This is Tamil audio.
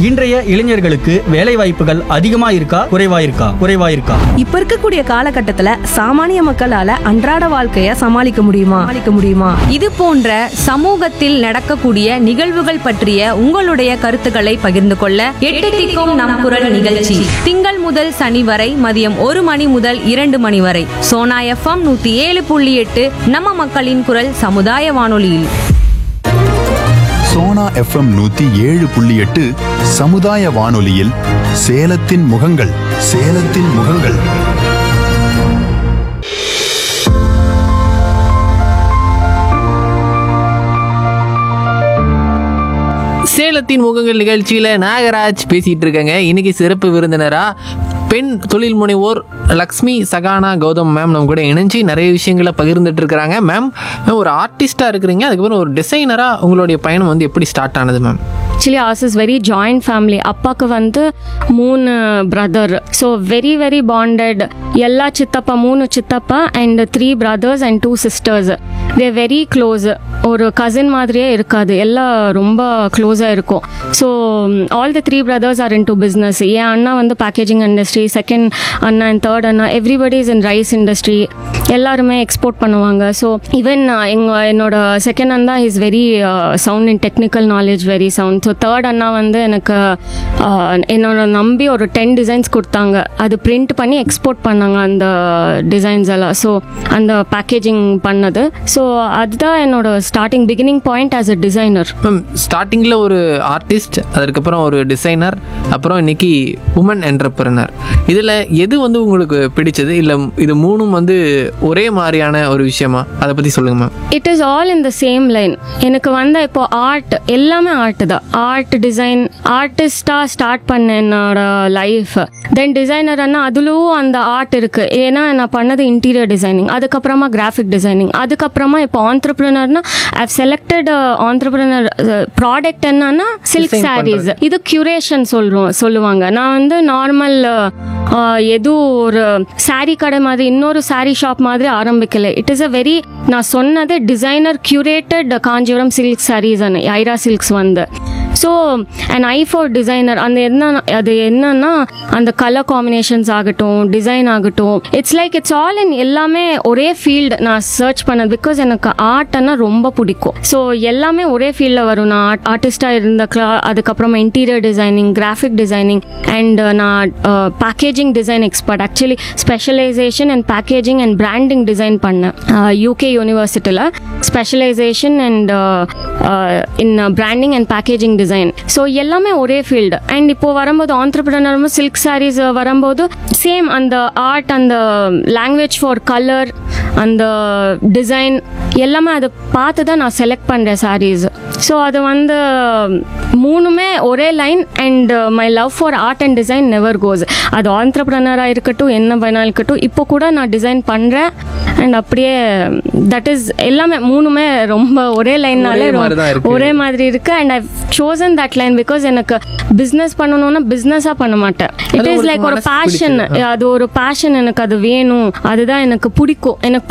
இன்றைய இளைஞர்களுக்கு வேலை வாய்ப்புகள் அதிகமா இருக்கா குறைவா இருக்கா குறைவா இருக்கா இப்ப இருக்கக்கூடிய காலகட்டத்துல சாமானிய மக்களால அன்றாட வாழ்க்கைய சமாளிக்க முடியுமா சமாளிக்க முடியுமா இது போன்ற சமூகத்தில் நடக்கக்கூடிய நிகழ்வுகள் பற்றிய உங்களுடைய கருத்துக்களை பகிர்ந்து கொள்ள எட்டு திக்கும் நம் குரல் நிகழ்ச்சி திங்கள் முதல் சனி வரை மதியம் ஒரு மணி முதல் இரண்டு மணி வரை சோனா எஃப்எம் நூத்தி ஏழு புள்ளி எட்டு நம்ம மக்களின் குரல் சமுதாய வானொலியில் சோனா எஃப்எம் நூத்தி ஏழு புள்ளி எட்டு சமுதாய வானொலியில் சேலத்தின் முகங்கள் சேலத்தின் முகங்கள் சேலத்தின் முகங்கள் நிகழ்ச்சியில் நாகராஜ் பேசிகிட்டு இருக்கேங்க இன்னைக்கு சிறப்பு விருந்தினரா பெண் தொழில் முனைவோர் லக்ஷ்மி சகானா கௌதம் மேம் நம்ம கூட இணைஞ்சு நிறைய விஷயங்களை பகிர்ந்துட்டு இருக்கிறாங்க மேம் ஒரு ஆர்டிஸ்டாக இருக்கிறீங்க அதுக்கப்புறம் ஒரு டிசைனராக உங்களுடைய பயணம் வந்து எப்படி ஸ்டார்ட் ஆனது ma'am actually as is very joint family அப்பாவுக்கு வந்து மூணு brother so very very bonded எல்லா சித்தப்பா மூணு சித்தப்பா and three brothers and two sisters they very close ஒரு கசின் மாதிரியே இருக்காது எல்லாம் ரொம்ப க்ளோஸாக இருக்கும் so all the three brothers are into business என் அண்ணா வந்து பேக்கேஜிங் இண்டஸ்ட்ரி செகண்ட் அண்ணா அண்ட் தேர்ட் அண்ணா everybody is in rice industry எல்லாருமே எக்ஸ்போர்ட் பண்ணுவாங்க ஸோ ஈவன் எங்கள் என்னோட செகண்ட் அண்ணா is very sound in technical knowledge very sound so third அண்ணா வந்து எனக்கு uh, என்னோட நம்பி ஒரு டென் டிசைன்ஸ் கொடுத்தாங்க அது பிரிண்ட் பண்ணி எக்ஸ்போர்ட் பண்ணாங்க அந்த டிசைன்ஸ் எல்லாம் ஸோ அந்த பேக்கேஜிங் பண்ணது ஸோ அதுதான் என்னோட starting beginning point as a designer ma'am ஸ்டார்டிங்கில் ஒரு ஆர்டிஸ்ட் அதுக்கப்புறம் ஒரு டிசைனர் அப்புறம் இன்னைக்கு உமன் என்டர்பிரனர் இதில் எது வந்து உங்களுக்கு பிடிச்சது இல்லை இது மூணும் வந்து ஒரே மாதிரியான ஒரு விஷயமா அதை பற்றி சொல்லுங்க ma'am it is all in the same line எனக்கு வந்த இப்போ ஆர்ட் எல்லாமே ஆர்ட் தான் ஆர்ட் டிசைன் ஆர்டிஸ்டாக ஸ்டார்ட் பண்ண என்னோட லைஃப் தென் டிசைனர்னா அதுலும் அந்த ஆர்ட் இருக்கு ஏன்னா நான் பண்ணது இன்டீரியர் டிசைனிங் அதுக்கப்புறமா கிராஃபிக் டிசைனிங் அதுக்கப்புறமா இப்போ ஆண்டர்பிரினர்னா ஐவ் செலக்டட் ஆண்டர்பிரினர் ப்ராடக்ட் என்னன்னா சில்க் Design சாரீஸ் இது கியூரேஷன் சொல்றோம் சொல்லுவாங்க நான் வந்து நார்மல் எதுவும் ஒரு saree கடை மாதிரி இன்னொரு saree ஷாப் மாதிரி ஆரம்பிக்கல இட் இஸ் அ வெரி நான் சொன்னது designer curated Kanchipuram silk sarees Aira silks வந்து so and I for designer அந்த என்ன அது என்னன்னா அந்த கலர் காம்பினேஷன்ஸ் ஆகட்டும் டிசைன் ஆகட்டும் it's like it's all in எல்லாமே ஒரே ஃபீல்டு நான் சர்ச் பண்ணது பிகாஸ் எனக்கு ஆர்ட்னா ரொம்ப பிடிக்கும் ஸோ எல்லாமே ஒரே ஃபீல்டில் வரும் நான் ஆர்ட் ஆர்டிஸ்டாக இருந்த கிளா அதுக்கப்புறமா interior designing graphic designing and நான் packaging design expert actually specialization and packaging and branding design பண்ணேன் யூகே யூனிவர்சிட்டியில் specialization and in branding and packaging design so எல்லாமே ஒரே ஃபீல்டு அண்ட் இப்போ வரும்போது ஆண்டர்பிரினர் சில்க் சாரீஸ் வரும்போது சேம் அந்த ஆர்ட் அந்த லாங்குவேஜ் ஃபார் கலர் அந்த டிசைன் எல்லாமே அதை பார்த்து தான் நான் செலக்ட் பண்ணுறேன் சாரீஸ் ஸோ அது வந்து மூணுமே ஒரே line and my love for art and design never goes அது ஆண்டர்பிரனராக இருக்கட்டும் என்ன வேணாலும் இருக்கட்டும் இப்போ கூட நான் டிசைன் பண்ணுறேன் அண்ட் அப்படியே தட் இஸ் எல்லாமே மூணுமே ரொம்ப ஒரே லைன்னாலே ஒரே மாதிரி தான் இருக்கு. ஒரே மாதிரி இருக்கு and I chosen that line because எனக்கு பிஸ்னஸ் பண்ணணும்னா பிஸ்னஸாக பண்ண மாட்டேன் இட் அது இஸ் ஒரு லைக் ஒரு மனசுக்கு பேஷன் பிடிச்சது. அது ஒரு பேஷன் எனக்கு அது வேணும் அதுதான் எனக்கு பிடிக்கும் எனக்கு